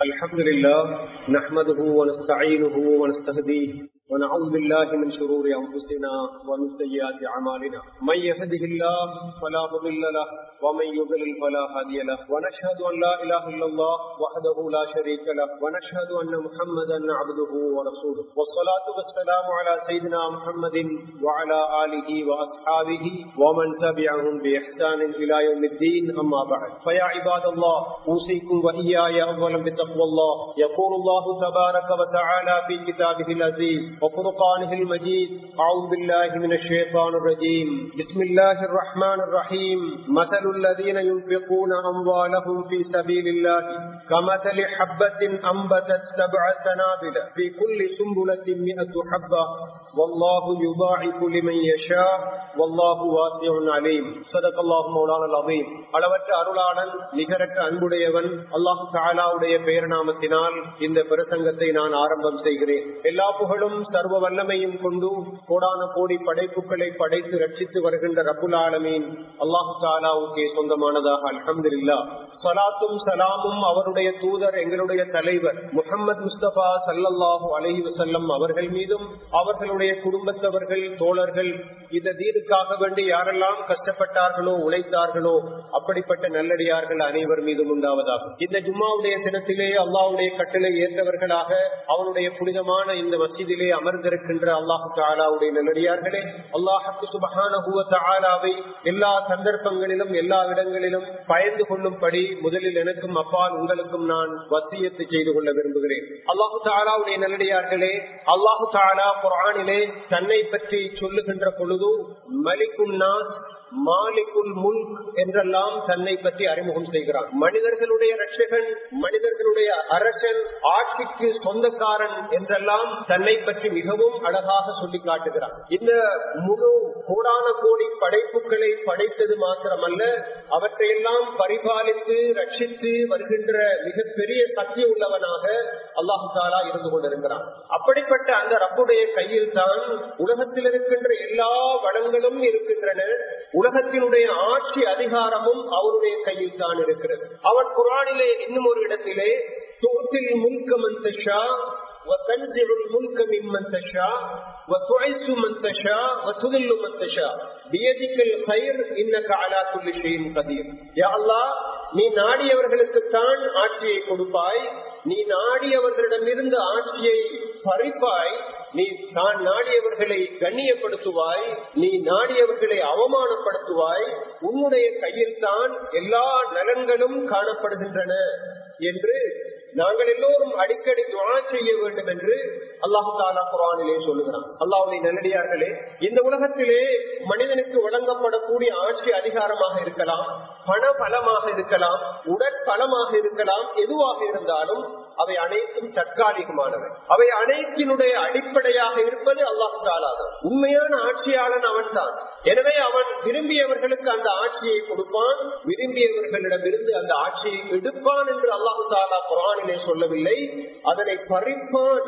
الحمد لله نحمده ونستعينه ونستهديه ونعوذ بالله من شرور أنفسنا ومن سيئات أعمالنا من يهده الله فلا مضل له ومن يضلل فلا هادي له ونشهد أن لا إله إلا الله وحده لا شريك له ونشهد أن محمدا عبده ورسوله والصلاة والسلام على سيدنا محمد وعلى آله وأصحابه ومن تبعهم بإحسان إلى يوم الدين أما بعد فيا عباد الله أوصيكم وإياي أولا بتقوى الله يقول الله تبارك وتعالى في كتابه العزيز وفرقانه المجيد أعوذ بالله من الشيطان الرجيم بسم الله الرحمن الرحيم مثل الذين ينفقون أموالهم في سبيل الله كمثل حبة أنبتت سبع سنابل في كل سنبلة مئة حبة والله يضاعف لمن يشاء والله واسع عليم صدق الله مولانا العظيم அளவற்ற அருளாளன் நிகரற்ற அன்புடையவன் அல்லாஹு தாலாவுடைய பெயர் நாமத்தினால் இந்த பிரசங்கத்தை நான் ஆரம்பம் செய்கிறேன் எல்லா புகழும் சர்வ வல்லமையும் கொண்டு கோடான கோடி படைப்புகளை படைத்து ரட்சித்து வருகின்ற ரபுல் ஆலமீன் அல்லாஹு தாலாவுக்கே சொந்தமானதாக அல்ஹம்துல்லா சலாத்தும் சலாமும் அவருடைய தூதர் எங்களுடைய தலைவர் முகமது முஸ்தபா சல்லல்லாஹு அலஹி வசல்லம் அவர்கள் மீதும் அவர்களுடைய குடும்பத்தவர்கள் தோழர்கள் இந்த தீனுக்காக வேண்டி யாரெல்லாம் கஷ்டப்பட்டார்களோ உழைத்தார்களோ அப்படிப்பட்ட நல்லடியார்கள் அனைவர் மீதும் உண்டாவதாகும் இந்த ஜும்மாவுடைய தினத்திலே அல்லாவுடைய கட்டளை ஏற்றவர்களாக அவனுடைய புனிதமான இந்த மசிதிலே அமர்ந்திருக்கின்ற அல்லாஹு தாலாவுடைய நல்லடியார்களே அல்லாஹுக்கு சுபகானவை எல்லா சந்தர்ப்பங்களிலும் எல்லா இடங்களிலும் பயந்து கொள்ளும்படி முதலில் எனக்கும் அப்பால் உங்களுக்கும் நான் வசியத்து செய்து கொள்ள விரும்புகிறேன் அல்லாஹு தாலாவுடைய நல்லடியார்களே அல்லாஹு தாலா குரானிலே தன்னை பற்றி சொல்லுகின்ற பொழுது மலிகுன்னாஸ் மாலிகுல் முல் என்றெல்லாம் தன்னை பற்றி அறிமுகம் செய்கிறான் மனிதர்களுடைய ரட்சகன் மனிதர்களுடைய அரசன் ஆட்சிக்கு சொந்தக்காரன் என்றெல்லாம் தன்னை பற்றி மிகவும் அழகாக சொல்லி காட்டுகிறான் இந்த முழு கோடான கோடி படைப்புகளை படைத்தது மாத்திரமல்ல அவற்றையெல்லாம் பரிபாலித்து ரட்சித்து வருகின்ற மிகப்பெரிய சக்தி உள்ளவனாக அல்லாஹு தாலா இருந்து கொண்டிருக்கிறான் அப்படிப்பட்ட அந்த ரப்புடைய கையில் தான் உலகத்தில் இருக்கின்ற எல்லா வளங்களும் இருக்கின்றன உலகத்தினுடைய ஆட்சி அதிகாரமும் அவருடைய கையில் தான் இருக்கிறது அவன் குரானிலே இன்னும் ஒரு இடத்திலே தோத்தில் முன்கமந்தஷா وتنزع الملك ممن تشاء وتعز من تشاء وتذل من تشاء بيدك الخير انك على كل شيء قدير يا الله நீ நாடியவர்களுக்குத்தான் ஆட்சியை கொடுப்பாய் நீ நாடியவர்களிடமிருந்து ஆட்சியை பறிப்பாய் நீ தான் நாடியவர்களை கண்ணியப்படுத்துவாய் நீ நாடியவர்களை அவமானப்படுத்துவாய் உன்னுடைய கையில் தான் எல்லா நலன்களும் காணப்படுகின்றன என்று நாங்கள் எல்லோரும் அடிக்கடி துவா செய்ய வேண்டும் என்று அல்லாஹு தாலா குரானிலே சொல்லுகிறான் அல்லாவுடைய நல்லடியார்களே இந்த உலகத்திலே மனிதனுக்கு வழங்கப்படக்கூடிய ஆட்சி அதிகாரமாக இருக்கலாம் பண பலமாக இருக்கலாம் உடற்பலமாக இருக்கலாம் எதுவாக இருந்தாலும் அவை அனைத்தும் தற்காலிகமானவை அவை அனைத்தினுடைய அடிப்படையாக இருப்பது அல்லாஹு தாலா உண்மையான ஆட்சியாளன் அவன் தான் எனவே அவன் விரும்பியவர்களுக்கு அந்த ஆட்சியை கொடுப்பான் விரும்பியவர்களிடமிருந்து அந்த ஆட்சியை எடுப்பான் என்று அல்லாஹு தாலா குரானிலே சொல்லவில்லை அதனை பறிப்பான்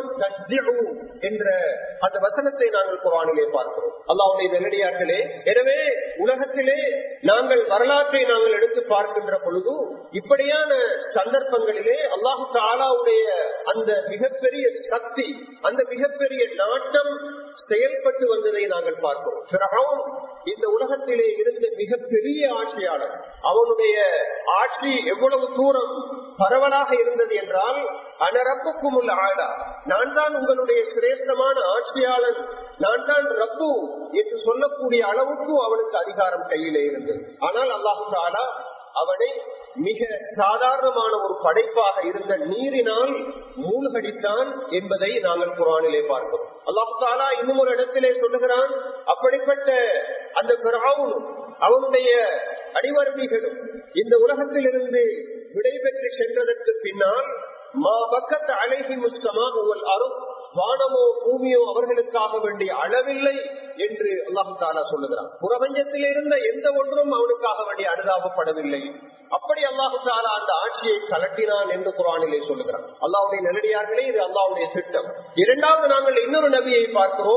என்ற அந்த வசனத்தை நாங்கள் குரானிலே பார்க்கிறோம் அல்லாவுடைய நெல்லடியார்களே எனவே உலகத்திலே நாங்கள் வரலாற்றை நாங்கள் எடுத்து பார்க்கின்ற பொழுது இப்படியான சந்தர்ப்பங்களிலே அல்லாஹு தாலாவுடைய அந்த மிகப்பெரிய சக்தி அந்த மிகப்பெரிய நாட்டம் செயல்பட்டு வந்ததை நாங்கள் பார்க்கிறோம் இந்த உலகத்திலே இருந்த மிகப்பெரிய ஆட்சியாளர் அவனுடைய ஆட்சி எவ்வளவு தூரம் பரவலாக இருந்தது என்றால் அனரப்புக்கும் உள்ள ஆளா நான் தான் உங்களுடைய சிரேஷ்டமான ஆட்சியாளன் நான் தான் ரப்பு என்று சொல்லக்கூடிய அளவுக்கு அவனுக்கு அதிகாரம் கையிலே இருந்தது ஆனால் அல்லாஹு தாலா அவனை மிக சாதாரணமான ஒரு படைப்பாக இருந்த நீரினால் மூழ்கடித்தான் என்பதை நாங்கள் குரானிலே பார்க்கிறோம் அல்லாஹு தாலா இன்னும் ஒரு இடத்திலே சொல்லுகிறான் அப்படிப்பட்ட அந்த பிராவும் அவனுடைய அடிவருமைகளும் இந்த உலகத்திலிருந்து விடைபெற்று சென்றதற்கு பின்னால் மா பக்கத்து அழகி முஸ்தமா உங்கள் அருள் வானமோ பூமியோ அவர்களுக்காக வேண்டிய அளவில்லை என்று அல்லாஹு தாலா சொல்லுகிறான் பிரபஞ்சத்தில் இருந்த எந்த ஒன்றும் அவனுக்காக வேண்டிய அனுதாபப்படவில்லை அப்படி அல்லாஹு தாலா அந்த ஆட்சியை கலட்டினான் என்று குரானிலே சொல்லுகிறான் அல்லாவுடைய நெருடியார்களே இது அல்லாவுடைய திட்டம் இரண்டாவது நாங்கள் இன்னொரு நபியை பார்க்கிறோம்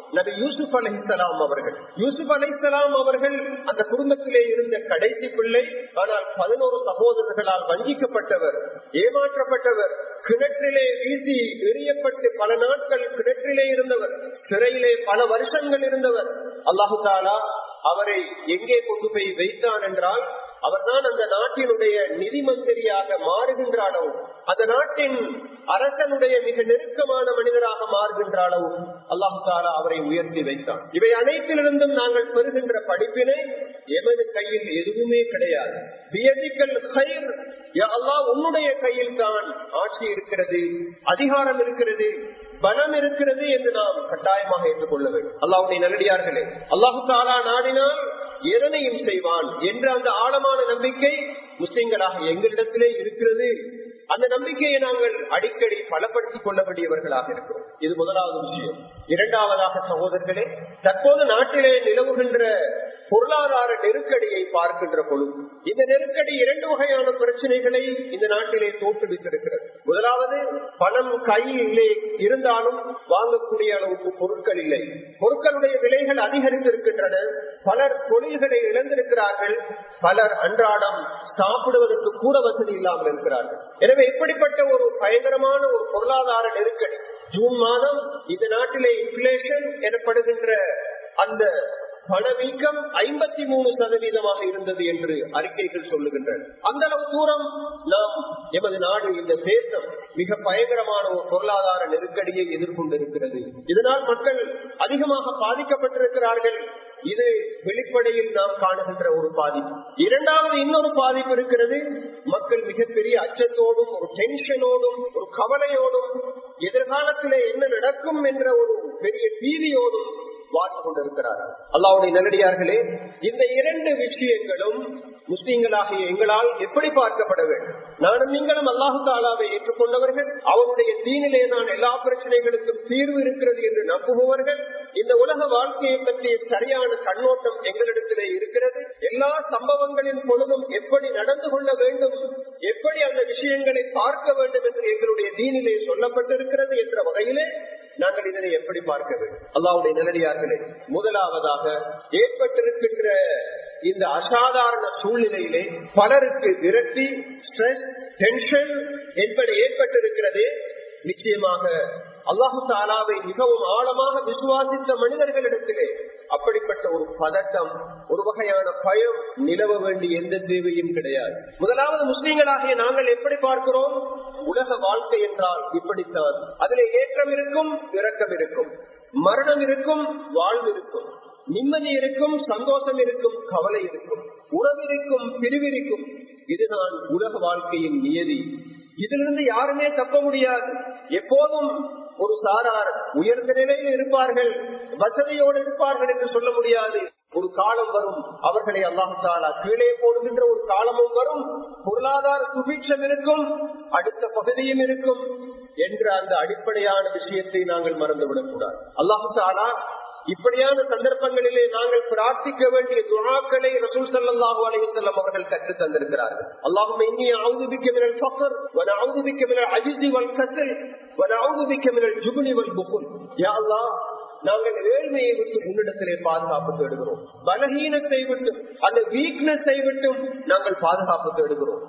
நபி யூசுப் அலைஹிஸ்ஸலாம் அவர்கள் யூசுப் அலைஹிஸ்ஸலாம் அவர்கள் அந்த குடும்பத்திலே இருந்த கடைசி பிள்ளை ஆனால் பதினோரு சகோதரர்களால் வஞ்சிக்கப்பட்டவர் ஏமாற்றப்பட்டவர் கிணற்றிலே வீசி எறியப்பட்டு பல நாட்கள் கிணற்றிலே இருந்தவர் சிறையிலே பல வருஷங்கள் இருந்தவர் அல்லாஹு தாலா அவரை எங்கே கொண்டு போய் வைத்தான் என்றால் அவர்தான் அந்த நாட்டினுடைய நிதி மந்திரியாக மாறுகின்ற அளவு அந்த நாட்டின் அரசனுடைய மிக நெருக்கமான மனிதராக மாறுகின்ற அளவு அல்லாஹு தாலா அவரை உயர்த்தி வைத்தான் இவை அனைத்திலிருந்தும் நாங்கள் பெறுகின்ற படிப்பினை எமது கையில் எதுவுமே கிடையாது வியதிக்கல் கயிர் அல்லாஹ் உன்னுடைய கையில் தான் ஆட்சி இருக்கிறது அதிகாரம் இருக்கிறது பலம் இருக்கிறது என்று நாம் கட்டாயமாக ஏற்றுக்கொள்ள வேண்டும் அல்லாவுடைய நல்லடியார்களே அல்லாஹு தாலா நாடினால் எதனையும் செய்வான் என்ற அந்த ஆழமான நம்பிக்கை முஸ்லிம்களாக எங்களிடத்திலே இருக்கிறது அந்த நம்பிக்கையை நாங்கள் அடிக்கடி பலப்படுத்திக் கொள்ள வேண்டியவர்களாக இருக்கிறோம் இது முதலாவது விஷயம் இரண்டாவதாக சகோதரர்களே தற்போது நாட்டிலே நிலவுகின்ற பொருளாதார நெருக்கடியை பார்க்கின்ற பொழுது இந்த நெருக்கடி இரண்டு வகையான பிரச்சனைகளை இந்த நாட்டிலே தோற்றுவித்திருக்கிறது முதலாவது பணம் கையிலே இருந்தாலும் வாங்கக்கூடிய அளவுக்கு பொருட்கள் இல்லை பொருட்களுடைய விலைகள் அதிகரித்திருக்கின்றன பலர் தொழில்களை இழந்திருக்கிறார்கள் பலர் அன்றாடம் சாப்பிடுவதற்கு கூட வசதி இல்லாமல் இருக்கிறார்கள் எனவே இப்படிப்பட்ட ஒரு பயங்கரமான ஒரு பொருளாதார நெருக்கடி ஜூன் மாதம் இந்த நாட்டிலே இன்ஃபிளேஷன் எனப்படுகின்ற அந்த பணவீக்கம் ஐம்பத்தி மூணு சதவீதமாக இருந்தது என்று அறிக்கைகள் சொல்லுகின்றன அந்த அளவு தூரம் நாம் எமது நாடு இந்த தேசம் மிக பயங்கரமான ஒரு பொருளாதார நெருக்கடியை எதிர்கொண்டிருக்கிறது இதனால் மக்கள் அதிகமாக பாதிக்கப்பட்டிருக்கிறார்கள் இது வெளிப்படையில் நாம் காணுகின்ற ஒரு பாதிப்பு இரண்டாவது இன்னொரு பாதிப்பு இருக்கிறது மக்கள் மிகப்பெரிய அச்சத்தோடும் ஒரு டென்ஷனோடும் ஒரு கவலையோடும் எதிர்காலத்திலே என்ன நடக்கும் என்ற ஒரு பெரிய பீதியோடும் வாழ்ந்து கொண்டிருக்கிறார்கள் அல்லாவுடைய நல்லடியார்களே இந்த இரண்டு விஷயங்களும் முஸ்லீம்களாகிய எங்களால் எப்படி பார்க்கப்பட வேண்டும் நானும் நீங்களும் அல்லாஹு தாலாவை ஏற்றுக்கொண்டவர்கள் அவருடைய தீனிலே நான் எல்லா பிரச்சனைகளுக்கும் தீர்வு இருக்கிறது என்று நம்புபவர்கள் இந்த உலக வாழ்க்கையை பற்றிய சரியான கண்ணோட்டம் எங்களிடத்திலே இருக்கிறது எல்லா சம்பவங்களின் பொழுதும் எப்படி நடந்து கொள்ள வேண்டும் எப்படி அந்த விஷயங்களை பார்க்க வேண்டும் என்று எங்களுடைய தீனிலே சொல்லப்பட்டிருக்கிறது என்ற வகையிலே நாங்கள் இதனை எப்படி பார்க்க வேண்டும் அல்லாவுடைய நிலடியார்களே முதலாவதாக ஏற்பட்டிருக்கின்ற இந்த அசாதாரண சூழ்நிலையிலே பலருக்கு விரட்டி ஸ்ட்ரெஸ் டென்ஷன் என்பது ஏற்பட்டிருக்கிறது நிச்சயமாக அல்லாஹு தாலாவை மிகவும் ஆழமாக விசுவாசித்த மனிதர்களிடத்திலே அப்படிப்பட்ட ஒரு பதட்டம் ஒரு வகையான பயம் நிலவ வேண்டிய எந்த தேவையும் கிடையாது முதலாவது முஸ்லீம்களாகிய நாங்கள் எப்படி பார்க்கிறோம் உலக வாழ்க்கை என்றால் இப்படித்தான் அதிலே ஏற்றம் இருக்கும் இறக்கம் இருக்கும் மரணம் இருக்கும் வாழ்வு இருக்கும் நிம்மதி இருக்கும் சந்தோஷம் இருக்கும் கவலை இருக்கும் உறவிருக்கும் பிரிவிருக்கும் இதுதான் உலக வாழ்க்கையின் நியதி இதிலிருந்து யாருமே தப்ப முடியாது எப்போதும் ஒரு சாரார் உயர்ந்த நிலையில் இருப்பார்கள் வசதியோடு இருப்பார்கள் என்று சொல்ல முடியாது ஒரு காலம் வரும் அவர்களை அல்லாஹாலா கீழே போடுகின்ற ஒரு காலமும் வரும் பொருளாதார சுபீட்சம் இருக்கும் அடுத்த பகுதியும் இருக்கும் என்ற அந்த அடிப்படையான விஷயத்தை நாங்கள் மறந்துவிடக் கூடாது அல்லாஹு தாலா இப்படியான சந்தர்ப்பங்களிலே நாங்கள் பிரார்த்திக்க வேண்டிய துணாக்களை ரசூல் சல்லாஹூ அலையுசல்லம் அவர்கள் கற்று தந்திருக்கிறார்கள் அல்லாஹும் இன்னி அவுதுபிக்க மினல் ஃபக்கர் வன அவுதுபிக்க மினல் அஜிசி வல் கசல் வன அவுதுபிக்க மினல் ஜுகுனி வல் புகுல் யா அல்லாஹ் நாங்கள் ஏழ்மையை விட்டு உன்னிடத்திலே பாதுகாப்பு தேடுகிறோம் பலகீனத்தை விட்டு அந்த வீக்னஸை விட்டும் நாங்கள் பாதுகாப்பு தேடுகிறோம்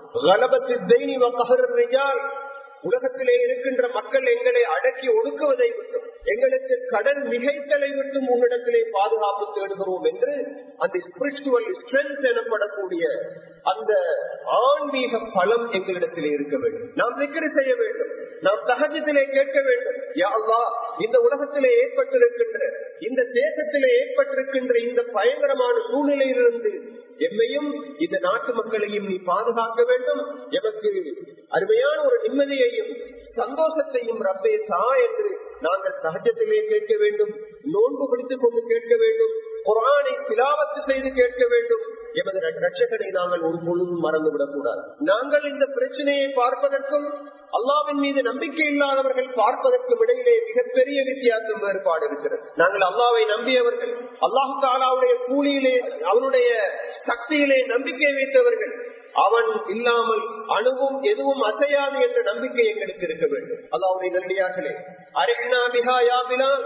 உலகத்திலே இருக்கின்ற மக்கள் எங்களை அடக்கி ஒடுக்குவதை விட்டும் எங்களுக்கு கடன் மிகைத்தலை விட்டும் உன்னிடத்திலே பாதுகாப்பு தேடுகிறோம் என்று அந்த ஸ்பிரிச்சுவல் ஸ்ட்ரென்த் எனப்படக்கூடிய அந்த ஆன்மீக பலம் எங்களிடத்திலே இருக்க வேண்டும் நாம் விக்கிரி செய்ய வேண்டும் நாம் சகஜத்திலே கேட்க வேண்டும் யாழ்லா இந்த உலகத்திலே ஏற்பட்டிருக்கின்ற இந்த தேசத்திலே ஏற்பட்டிருக்கின்ற இந்த பயங்கரமான சூழ்நிலையிலிருந்து எம்மையும் இந்த நாட்டு மக்களையும் நீ பாதுகாக்க வேண்டும் எமக்கு அருமையான ஒரு நிம்மதியையும் சந்தோஷத்தையும் ரப்பே தா என்று நாங்கள் சகஜத்திலே கேட்க வேண்டும் நோன்பு பிடித்துக் கொண்டு கேட்க வேண்டும் குரானை திலாவத்து செய்து கேட்க வேண்டும் எமது ரட்சகனை நாங்கள் ஒரு பொழுதும் மறந்துவிடக் கூடாது நாங்கள் இந்த பிரச்சனையை பார்ப்பதற்கும் அல்லாவின் மீது நம்பிக்கை இல்லாதவர்கள் பார்ப்பதற்கும் இடையிலே மிகப்பெரிய வித்தியாசம் வேறுபாடு இருக்கிறது நாங்கள் அல்லாவை நம்பியவர்கள் அல்லாஹு தாலாவுடைய கூலியிலே அவனுடைய சக்தியிலே நம்பிக்கை வைத்தவர்கள் அவன் இல்லாமல் அணுவும் எதுவும் அசையாது என்ற நம்பிக்கை எங்களுக்கு இருக்க வேண்டும் அல்லாவுடைய நன்றியார்களே அரேனா பிகா யாபிலா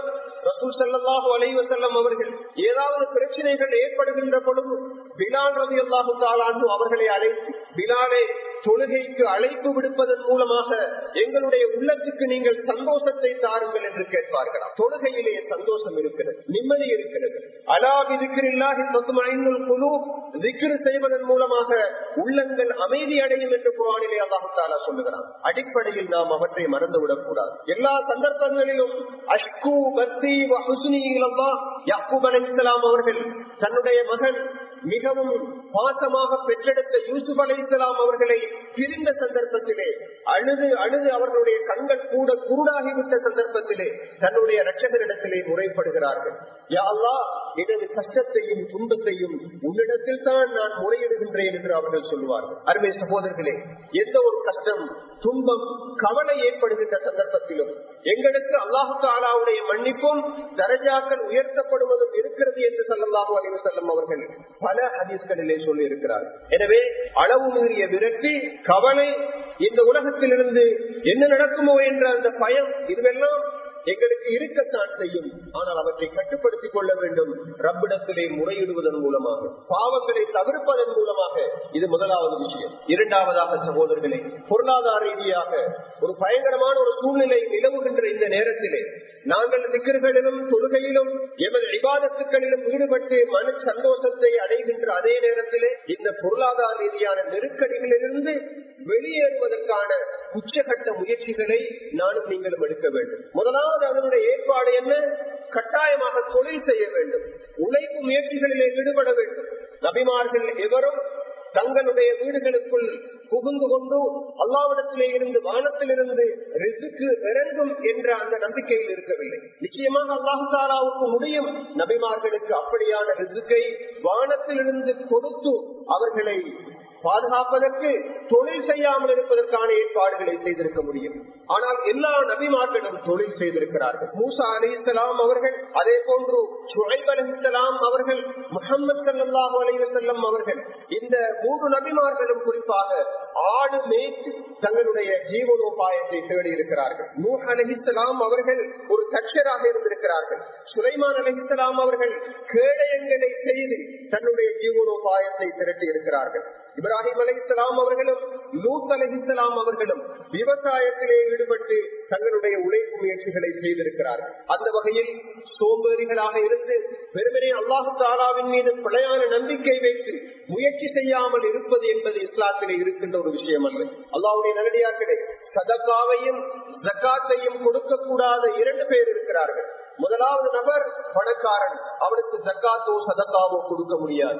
ரசூல் ஸல்லல்லாஹு அலைஹி வஸல்லம் அவர்கள் ஏதாவது பிரச்சனைகள் ஏற்படுகின்ற பொழுது பிலால் ரலியல்லாஹு தஆலா அன்ஹு அவர்களை அழைத்து பிலாலை தொழுகைக்கு அழைப்பு விடுப்பதன் மூலமாக எங்களுடைய உள்ளத்துக்கு நீங்கள் சந்தோஷத்தை தாருங்கள் என்று கேட்பார்களாம் தொழுகையிலே சந்தோஷம் இருக்கிறது நிம்மதி இருக்கிறது அலாவி திக்கிரில்லாஹி மத்துமைனுல் குழு திக்ரு செய்வதன் மூலமாக உள்ளங்கள் அமைதி அடையும் என்று குரானிலே அல்லாஹு தாலா சொல்லுகிறான் அடிப்படையில் நாம் அவற்றை மறந்துவிடக் கூடாது எல்லா சந்தர்ப்பங்களிலும் அஷ்கு பக்தி ஹுஸ்னி யாக்கூப் அலைஹிஸ்ஸலாம் அவர்கள் தன்னுடைய மகன் மிகவும் பாசமாக பெற்றெடுத்த யூசுப் அலை இஸ்லாம் அவர்களை பிரிந்த சந்தர்ப்பத்திலே அழுது அழுது அவர்களுடைய கண்கள் கூட குருடாகிவிட்ட சந்தர்ப்பத்திலே தன்னுடைய ரட்சகரிடத்திலே முறைப்படுகிறார்கள் யாழ்லா எனது கஷ்டத்தையும் துன்பத்தையும் உன்னிடத்தில் தான் நான் முறையிடுகின்றேன் என்று அவர்கள் சொல்லுவார்கள் அருமை சகோதரர்களே எந்த ஒரு கஷ்டம் துன்பம் கவலை ஏற்படுகின்ற சந்தர்ப்பத்திலும் எங்களுக்கு அல்லாஹு தாலாவுடைய மன்னிப்பும் தரஜாக்கள் உயர்த்தப்படுவதும் இருக்கிறது என்று சொல்லலாஹு அலைவு செல்லம் அவர்கள் பல ஹதீஸ்களிலே சொல்லி இருக்கிறார் எனவே அளவு மீறிய விரட்டி கவலை இந்த உலகத்திலிருந்து என்ன நடக்குமோ என்ற அந்த பயம் இதுவெல்லாம் எங்களுக்கு இருக்கத்தான் செய்யும் ஆனால் அவற்றை கட்டுப்படுத்திக் கொள்ள வேண்டும் ரப்பிடத்திலே முறையிடுவதன் மூலமாக பாவங்களை தவிர்ப்பதன் மூலமாக இது முதலாவது விஷயம் இரண்டாவதாக சகோதரர்களே பொருளாதார ரீதியாக ஒரு பயங்கரமான ஒரு சூழ்நிலை நிலவுகின்ற இந்த நேரத்திலே நாங்கள் திக்கர்களிலும் தொழுகையிலும் எமது விவாதத்துக்களிலும் ஈடுபட்டு மன சந்தோஷத்தை அடைகின்ற அதே நேரத்திலே இந்த பொருளாதார ரீதியான நெருக்கடிகளிலிருந்து வெளியேறுவதற்கான உச்சகட்ட முயற்சிகளை நானும் நீங்களும் எடுக்க வேண்டும் முதலாவது அதனுடைய ஏற்பாடு என்ன கட்டாயமாக தொழில் செய்ய வேண்டும் உழைப்பு முயற்சிகளிலே ஈடுபட வேண்டும் நபிமார்கள் எவரும் தங்களுடைய வீடுகளுக்குள் புகுந்து கொண்டு அல்லாவிடத்திலே இருந்து வானத்திலிருந்து ரிசுக்கு இறங்கும் என்ற அந்த நம்பிக்கையில் இருக்கவில்லை நிச்சயமாக அல்லாஹு தாலாவுக்கு முடியும் நபிமார்களுக்கு அப்படியான ரிசுக்கை வானத்திலிருந்து கொடுத்து அவர்களை பாதுகாப்பதற்கு தொழில் செய்யாமல் இருப்பதற்கான ஏற்பாடுகளை செய்திருக்க முடியும் ஆனால் எல்லா நபிமார்களும் தொழில் செய்திருக்கிறார்கள் மூசா அலி இஸ்லாம் அவர்கள் அதே போன்று சுழைப் அலி இஸ்லாம் அவர்கள் முகமது சல்லாஹூ அலைவசல்லம் அவர்கள் இந்த மூன்று நபிமார்களும் குறிப்பாக ஆடு மேய்த்து தங்களுடைய ஜீவனோபாயத்தை தேடி இருக்கிறார்கள் நூஹ் அலஹிஸ்லாம் அவர்கள் ஒரு தச்சராக இருந்திருக்கிறார்கள் சுலைமான் அலஹிஸ்லாம் அவர்கள் கேடயங்களை செய்து தன்னுடைய ஜீவனோபாயத்தை திரட்டி இருக்கிறார்கள் இப்ராஹிம் அலி இஸ்லாம் அவர்களும் லூத் அலி இஸ்லாம் அவர்களும் விவசாயத்திலே ஈடுபட்டு தங்களுடைய உழைப்பு முயற்சிகளை செய்திருக்கிறார்கள் அந்த வகையில் சோம்பேறிகளாக இருந்து வெறுமனே அல்லாஹு தாலாவின் மீது பிழையான நம்பிக்கை வைத்து முயற்சி செய்யாமல் இருப்பது என்பது இஸ்லாத்திலே இருக்கின்ற ஒரு விஷயம் அல்ல அல்லாவுடைய நல்லடியார்களே சதக்காவையும் ஜக்காத்தையும் கொடுக்க கூடாத இரண்டு பேர் இருக்கிறார்கள் முதலாவது நபர் பணக்காரன் அவனுக்கு ஜக்காத்தோ சதக்காவோ கொடுக்க முடியாது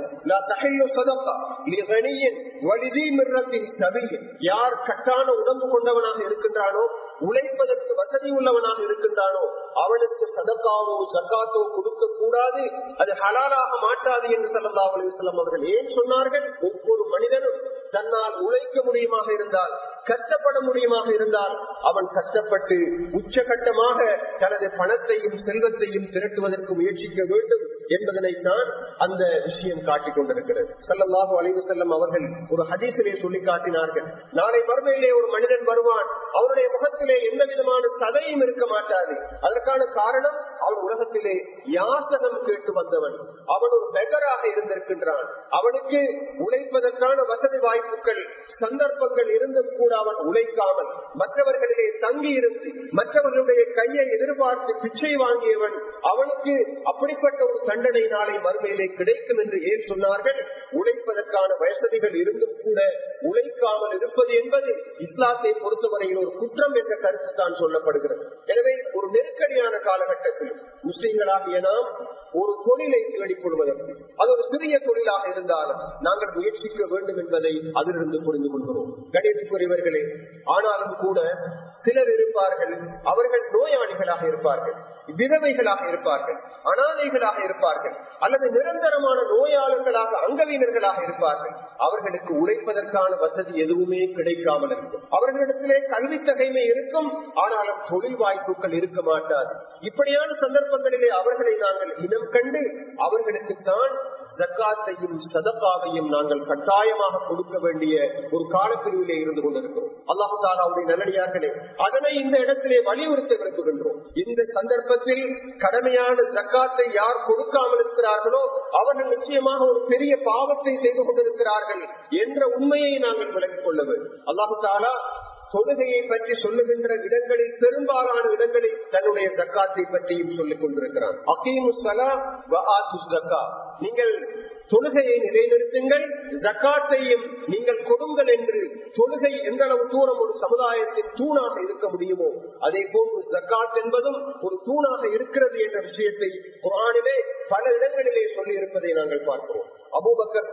யார் கட்டான உடம்பு கொண்டவனாக இருக்கின்றானோ உழைப்பதற்கு வசதி உள்ளவனாக இருக்கின்றானோ அவனுக்கு சதக்காவோ சக்காத்தோ கொடுக்க கூடாது அது ஹலாலாக மாட்டாது என்று சல்லா அலுவலம் அவர்கள் ஏன் சொன்னார்கள் ஒவ்வொரு மனிதனும் தன்னால் உழைக்க முடியுமாக இருந்தால் கஷ்டப்பட முடியுமாக இருந்தால் அவன் கஷ்டப்பட்டு உச்சகட்டமாக தனது பணத்தையும் செல்வத்தையும் திரட்டுவதற்கு முயற்சிக்க வேண்டும் என்பதனைத்தான் அந்த விஷயம் காட்டிக் கொண்டிருக்கிறது சல்லல்லாஹு அலைவு செல்லம் அவர்கள் ஒரு ஹதீசிலே சொல்லி காட்டினார்கள் நாளை மறுமையிலே ஒரு மனிதன் வருவான் அவனுடைய முகத்திலே எந்த விதமான சதையும் இருக்க மாட்டாது அதற்கான காரணம் அவன் உலகத்திலே யாசகம் கேட்டு வந்தவன் அவன் ஒரு பெகராக இருந்திருக்கின்றான் அவனுக்கு உழைப்பதற்கான வசதி வாய்ப்புகள் சந்தர்ப்பங்கள் இருந்தும் கூட அவன் உழைக்காமல் மற்றவர்களிலே தங்கி இருந்து மற்றவர்களுடைய கையை எதிர்பார்த்து பிச்சை வாங்கியவன் அவனுக்கு அப்படிப்பட்ட ஒரு தண்டனை நாளை மறுமையிலே கிடைக்கும் என்று ஏன் சொன்னார்கள் உழைப்பதற்கான வசதிகள் இருந்தும் கூட உழைக்காமல் இருப்பது என்பது இஸ்லாத்தை பொறுத்தவரையில் ஒரு குற்றம் என்ற கருத்து தான் சொல்லப்படுகிறது எனவே ஒரு நெருக்கடியான காலகட்டத்தில் முஸ்லிம்களாகிய நாம் ஒரு தொழிலை தேடிக் கொள்வதற்கு அது ஒரு சிறிய தொழிலாக இருந்தாலும் நாங்கள் முயற்சிக்க வேண்டும் என்பதை அதிலிருந்து புரிந்து கொள்கிறோம் கணேசுக்குரியவர்களே ஆனாலும் கூட சிலர் இருப்பார்கள் அவர்கள் நோயாளிகளாக இருப்பார்கள் விதவைகளாக இருப்பார்கள் அனாதைகளாக இருப்பார்கள் அல்லது நிரந்தரமான நோயாளர்களாக அங்கவீனர்களாக இருப்பார்கள் அவர்களுக்கு உழைப்பதற்கான வசதி எதுவுமே கிடைக்காமல் இருக்கும் அவர்களிடத்திலே கல்வி தகைமை இருக்கும் ஆனாலும் தொழில் வாய்ப்புகள் இருக்க மாட்டாது இப்படியான சந்தர்ப்பங்களிலே அவர்களை நாங்கள் இனம் கண்டு அவர்களுக்கு தான் ஜக்காத்தையும் சதக்காவையும் நாங்கள் கட்டாயமாக கொடுக்க வேண்டிய ஒரு காலப்பிரிவிலே இருந்து கொண்டிருக்கிறோம் அல்லாஹு தாலாவுடைய நல்லடியார்களே அதனை இந்த இடத்திலே வலியுறுத்த விரும்புகின்றோம் இந்த சந்தர்ப்பத்தில் கடமையான ஜக்காத்தை யார் கொடுக்காமல் இருக்கிறார்களோ அவர்கள் நிச்சயமாக ஒரு பெரிய பாவத்தை செய்து கொண்டிருக்கிறார்கள் என்ற உண்மையை நாங்கள் விளங்கிக் கொள்ள வேண்டும் அல்லாஹு தாலா தொழுகையை பற்றி சொல்லுகின்ற இடங்களில் பெரும்பாலான இடங்களில் தன்னுடைய ஜக்காத்தை பற்றியும் சொல்லிக் கொண்டிருக்கிறான் நீங்கள் தொழுகையை நிலைநிறுத்துங்கள் ஜக்காத்தையும் நீங்கள் கொடுங்கள் என்று தொழுகை எந்த அளவு தூரம் ஒரு சமுதாயத்தின் தூணாக இருக்க முடியுமோ அதே போன்று ஜக்காத் என்பதும் ஒரு தூணாக இருக்கிறது என்ற விஷயத்தை குரானிலே பல இடங்களிலே சொல்லி இருப்பதை நாங்கள் பார்க்கிறோம் அபூபக்கர்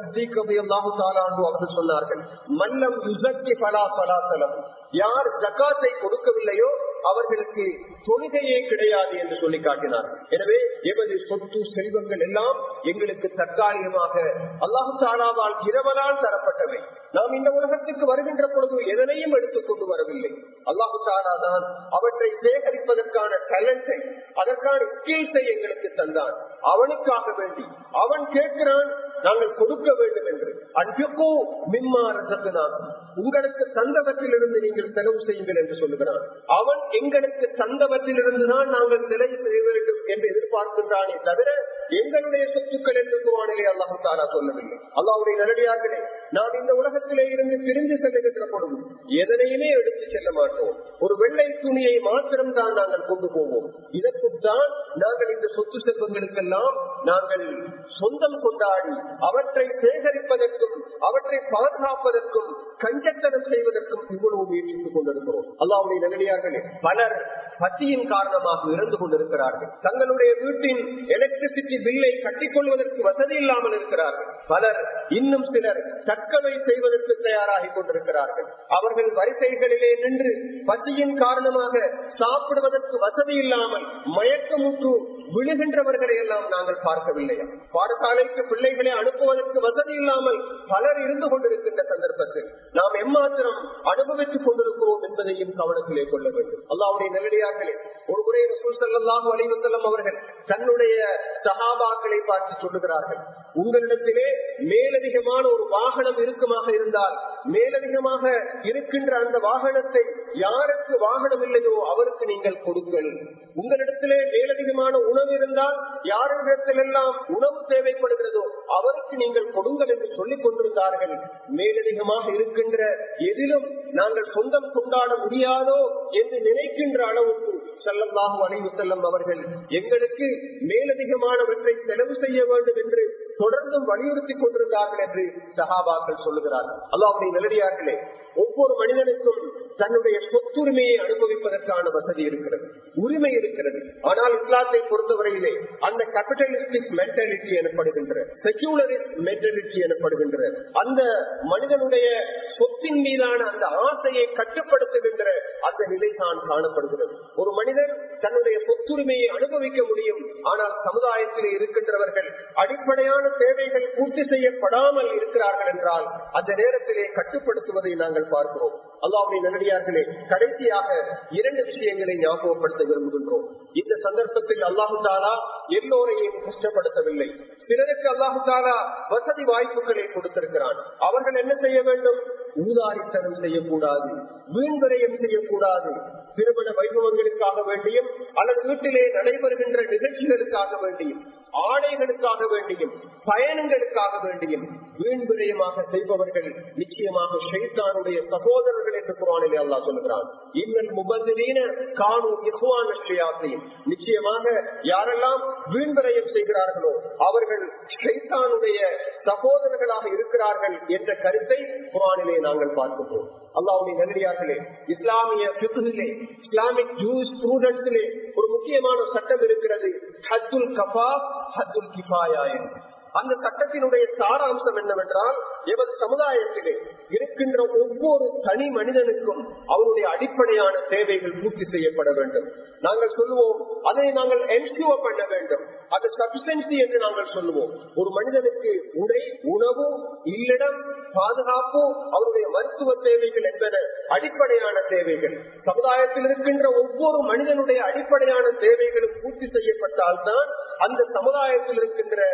அவர்கள் சொன்னார்கள் மல்லம் யுசக்கி பலா சலாசலம் யார் ஜக்காத்தை கொடுக்கவில்லையோ அவர்களுக்கு தொழுகையே கிடையாது என்று சொல்லி காட்டினார் எனவே எமது சொத்து செல்வங்கள் எல்லாம் எங்களுக்கு தற்காலிகமாக அல்லாஹு தாலாவால் இரவலால் தரப்பட்டவை நாம் இந்த உலகத்துக்கு வருகின்ற பொழுது எதனையும் எடுத்துக் கொண்டு வரவில்லை அல்லாஹு தாலா தான் அவற்றை சேகரிப்பதற்கான டேலண்டை அதற்கான ஸ்கில்ஸை எங்களுக்கு தந்தான் அவனுக்காக வேண்டி அவன் கேட்கிறான் நாங்கள் கொடுக்க வேண்டும் என்று அன்புக்கோ மின்மாறதுனான் உங்களுக்கு தந்தவற்றிலிருந்து நீங்கள் செலவு செய்யுங்கள் என்று சொல்லுகிறான் அவன் எங்களுக்கு தந்தவற்றிலிருந்து தான் நாங்கள் செலவு செய்ய வேண்டும் என்று எதிர்பார்க்கின்றானே தவிர எங்களுடைய சொத்துக்கள் என்று குவானிலே அல்லாஹு தாரா சொல்லவில்லை அல்லாவுடைய நல்லடியார்களே நாம் இந்த உலகத்திலே இருந்து பிரிந்து செல்லுகின்ற பொழுது எதனையுமே எடுத்து செல்ல மாட்டோம் ஒரு வெள்ளை துணியை மாத்திரம் தான் நாங்கள் கொண்டு போவோம் இதற்குத்தான் நாங்கள் இந்த சொத்து செல்வங்களுக்கெல்லாம் நாங்கள் சொந்தம் கொண்டாடி அவற்றை சேகரிப்பதற்கும் அவற்றை பாதுகாப்பதற்கும் கஞ்சத்தனம் செய்வதற்கும் இவ்வளவு முயற்சித்துக் கொண்டிருக்கிறோம் அல்லாவுடைய நல்லடியார்களே பலர் பசியின் காரணமாக இறந்து கொண்டிருக்கிறார்கள் தங்களுடைய வீட்டின் எலக்ட்ரிசிட்டி பில்லை கட்டிக்கொள்வதற்கு வசதி இல்லாமல் இருக்கிறார்கள் பலர் இன்னும் சிலர் தற்கொலை செய்வதற்கு தயாராகி கொண்டிருக்கிறார்கள் அவர்கள் வரிசைகளிலே நின்று பசியின் காரணமாக சாப்பிடுவதற்கு வசதி இல்லாமல் மயக்கமுற்று விழுகின்றவர்களை எல்லாம் நாங்கள் பார்க்கவில்லையா பாடசாலைக்கு பிள்ளைகளை அனுப்புவதற்கு வசதி இல்லாமல் பலர் இருந்து கொண்டிருக்கின்ற சந்தர்ப்பத்தில் நாம் எம்மாத்திரம் அனுபவித்துக் கொண்டிருக்கிறோம் என்பதையும் கவனத்திலே கொள்ள வேண்டும் அல்லாவுடைய நல்லடியார்களே ஒரு முறை ரசூல் சல்லாஹு அலைவசல்லம் அவர்கள் தன்னுடைய சகாபாக்களை பார்த்து சொல்லுகிறார்கள் உங்களிடத்திலே மேலதிகமான ஒரு வாகனம் இருக்குமாக இருந்தால் மேலதிகமாக இருக்கின்ற அந்த வாகனத்தை யாருக்கு வாகனம் இல்லையோ அவருக்கு நீங்கள் கொடுங்கள் உங்களிடத்திலே மேலதிகமான உணவு இருந்தால் யாரிடத்திலெல்லாம் உணவு தேவைப்படுகிறதோ அவருக்கு நீங்கள் கொடுங்கள் என்று சொல்லிக் கொண்டிருந்தார்கள் மேலதிகமாக இருக்கின்ற எதிலும் நாங்கள் சொந்தம் கொண்டாட முடியாதோ என்று நினைக்கின்ற அளவுக்கு செல்லல்லாஹு அலைவு செல்லம் அவர்கள் எங்களுக்கு மேலதிகமானவற்றை செலவு செய்ய வேண்டும் என்று தொடர்ந்தும் வலியுறுத்தி கொண்டிருந்தார்கள் என்று சகாபாக்கள் சொல்லுகிறார்கள் அல்லாவுடைய நிலடியார்களே ஒவ்வொரு மனிதனுக்கும் தன்னுடைய சொத்துரிமையை அனுபவிப்பதற்கான வசதி இருக்கிறது உரிமை இருக்கிறது ஆனால் இஸ்லாத்தை பொறுத்தவரையிலே அந்த கேபிட்டலிஸ்டிக் மென்டாலிட்டி எனப்படுகின்ற செக்யூலரிஸ்ட் மென்டாலிட்டி எனப்படுகின்ற அந்த மனிதனுடைய சொத்தின் மீதான அந்த ஆசையை கட்டுப்படுத்துகின்ற அந்த நிலை தான் காணப்படுகிறது ஒரு மனிதன் தன்னுடைய சொத்துரிமையை அனுபவிக்க முடியும் ஆனால் சமுதாயத்தில் இருக்கின்றவர்கள் அடிப்படையான தேவைகள் பூர்த்தி செய்யப்படாமல் இருக்கிறார்கள் என்றால் அந்த நேரத்திலே கட்டுப்படுத்துவதை நாங்கள் பார்க்கிறோம் அல்லாவுடைய நல்லடியார்களே கடைசியாக இரண்டு விஷயங்களை ஞாபகப்படுத்த விரும்புகின்றோம் இந்த சந்தர்ப்பத்தில் அல்லாஹு தாலா எல்லோரையும் கஷ்டப்படுத்தவில்லை சிலருக்கு அல்லாஹு தாலா வசதி வாய்ப்புகளை கொடுத்திருக்கிறான் அவர்கள் என்ன செய்ய வேண்டும் ஊதாரித்தனம் செய்யக்கூடாது வீண்விரயம் செய்யக்கூடாது திருமண வைபவங்களுக்காக வேண்டியும் அல்லது வீட்டிலே நடைபெறுகின்ற நிகழ்ச்சிகளுக்காக வேண்டியும் ஆடைகளுக்காக வேண்டியும் பயணங்களுக்காக வேண்டியும் வீண் விரயமாக செய்பவர்கள் நிச்சயமாக ஷைத்தானுடைய சகோதரர்கள் என்று குரானிலே அல்லா சொல்லுகிறான் இன்னல் முபந்திரீன காணும் இஹ்வான் ஷியாத்தையும் நிச்சயமாக யாரெல்லாம் வீண் விரயம் செய்கிறார்களோ அவர்கள் ஷைத்தானுடைய சகோதரர்களாக இருக்கிறார்கள் என்ற கருத்தை குரானிலே நாங்கள் பார்க்கிறோம் அல்லாவுடைய நல்லடியார்களே இஸ்லாமிய பிக்குகளே இஸ்லாமிக் ஜூஸ் ஸ்டூடெண்ட்ஸிலே ஒரு முக்கியமான சட்டம் இருக்கிறது ஹத்துல் கபா ஹத்துல் கிஃபாயா என்று அந்த சட்டத்தினுடைய சாராம்சம் என்னவென்றால் எமது சமுதாயத்திலே இருக்கின்ற ஒவ்வொரு தனி மனிதனுக்கும் அவருடைய அடிப்படையான தேவைகள் பூர்த்தி செய்யப்பட வேண்டும் நாங்கள் சொல்லுவோம் அதை நாங்கள் என்ஷூர் பண்ண வேண்டும் அது சபிஷன்சி என்று நாங்கள் சொல்லுவோம் ஒரு மனிதனுக்கு உடை உணவு இல்லிடம் பாதுகாப்பு அவருடைய மருத்துவ தேவைகள் என்பன அடிப்படையான தேவைகள் சமுதாயத்தில் இருக்கின்ற ஒவ்வொரு மனிதனுடைய அடிப்படையான தேவைகளும் பூர்த்தி செய்யப்பட்டால்தான் அந்த சமுதாயத்தில் இருக்கின்ற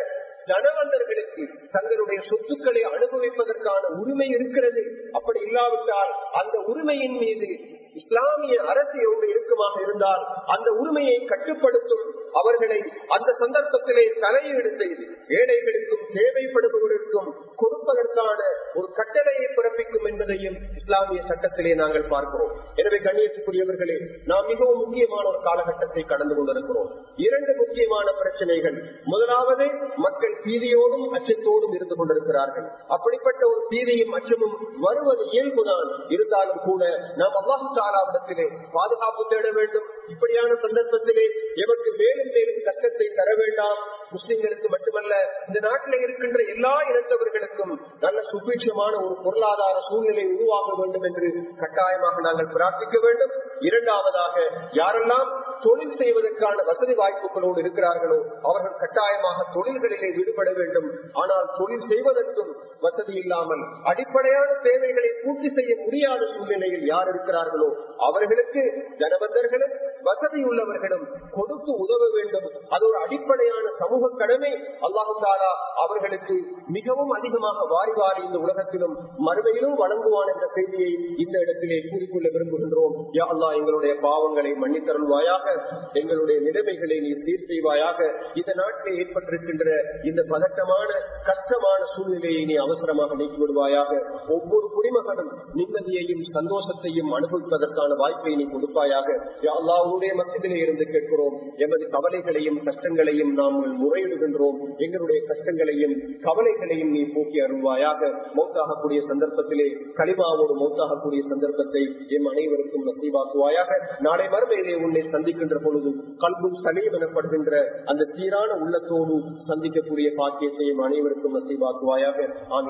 தனவந்தர்களுக்கு தங்களுடைய சொத்துக்களை அனுபவிப்பதற்கான உரிமை இருக்கிறது அப்படி இல்லாவிட்டால் அந்த உரிமையின் மீது இஸ்லாமிய அரசு ஒன்று இருக்குமாக இருந்தால் அந்த உரிமையை கட்டுப்படுத்தும் அவர்களை அந்த சந்தர்ப்பத்திலே தலையீடு செய்து ஏழைகளுக்கும் தேவைப்படுபவர்களுக்கும் கொடுப்பதற்கான ஒரு கட்டளையை பிறப்பிக்கும் என்பதையும் இஸ்லாமிய சட்டத்திலே நாங்கள் பார்க்கிறோம் எனவே கண்ணியத்துக்குரியவர்களே நாம் மிகவும் முக்கியமான ஒரு காலகட்டத்தை கடந்து கொண்டிருக்கிறோம் இரண்டு முக்கியமான பிரச்சனைகள் முதலாவது மக்கள் பீதியோடும் அச்சத்தோடும் இருந்து கொண்டிருக்கிறார்கள் அப்படிப்பட்ட ஒரு பீதியும் அச்சமும் வருவது இயல்புதான் இருந்தாலும் கூட நாம் அல்லாஹு தாலாவிடத்திலே பாதுகாப்பு தேட வேண்டும் இப்படியான சந்தர்ப்பத்திலே எமக்கு மேலும் மேலும் கஷ்டத்தை தர வேண்டாம் முஸ்லிம்களுக்கு மட்டுமல்ல இந்த நாட்டில் இருக்கின்ற எல்லா இனத்தவர்களுக்கும் நல்ல சுபீட்சமான ஒரு பொருளாதார சூழ்நிலை உருவாக வேண்டும் என்று கட்டாயமாக நாங்கள் பிரார்த்திக்க வேண்டும் இரண்டாவதாக யாரெல்லாம் தொழில் செய்வதற்கான வசதி வாய்ப்புகளோடு இருக்கிறார்களோ அவர்கள் கட்டாயமாக தொழில்களிலே ஈடுபட வேண்டும் ஆனால் தொழில் செய்வதற்கும் வசதி இல்லாமல் அடிப்படையான தேவைகளை பூர்த்தி செய்ய முடியாத சூழ்நிலையில் யார் இருக்கிறார்களோ அவர்களுக்கு ஜனபந்தர்களும் வசதி உள்ளவர்களும் கொடுத்து உதவ வேண்டும் அது ஒரு அடிப்படையான சமூக கடமை அல்லாஹு தாலா அவர்களுக்கு மிகவும் அதிகமாக வாரி வாரி இந்த உலகத்திலும் மறுமையிலும் வழங்குவான் என்ற செய்தியை இந்த இடத்திலே கூறிக்கொள்ள விரும்புகின்றோம் யா அல்லா எங்களுடைய பாவங்களை மன்னித்தருள்வாயாக எங்களுடைய நிலைமைகளை நீ சீர் செய்வாயாக இந்த நாட்டில் ஏற்பட்டிருக்கின்ற இந்த பதட்டமான கஷ்டமான சூழ்நிலையை நீ அவசரமாக நீக்கி விடுவாயாக ஒவ்வொரு குடிமகனும் நிம்மதியையும் சந்தோஷத்தையும் அனுபவிப்பதற்கான வாய்ப்பை நீ கொடுப்பாயாக அல்லாவுடைய மத்தியிலே இருந்து கேட்கிறோம் எமது கவலைகளையும் கஷ்டங்களையும் நாம் முறையிடுகின்றோம் எங்களுடைய கஷ்டங்களையும் கவலைகளையும் நீ போக்கி அருள்வாயாக மௌத்தாகக்கூடிய சந்தர்ப்பத்திலே களிமாவோடு மௌத்தாகக்கூடிய சந்தர்ப்பத்தை எம் அனைவருக்கும் நசீவாக்குவாயாக நாளை மறுமையிலே உன்னை சந்திக்கின்ற பொழுது கல்பும் சலீம் எனப்படுகின்ற அந்த சீரான உள்ளத்தோடு சந்திக்கக்கூடிய பாக்கியத்தை எம் அனைவருக்கும் நசீவாக்குவாயாக ஆமீன்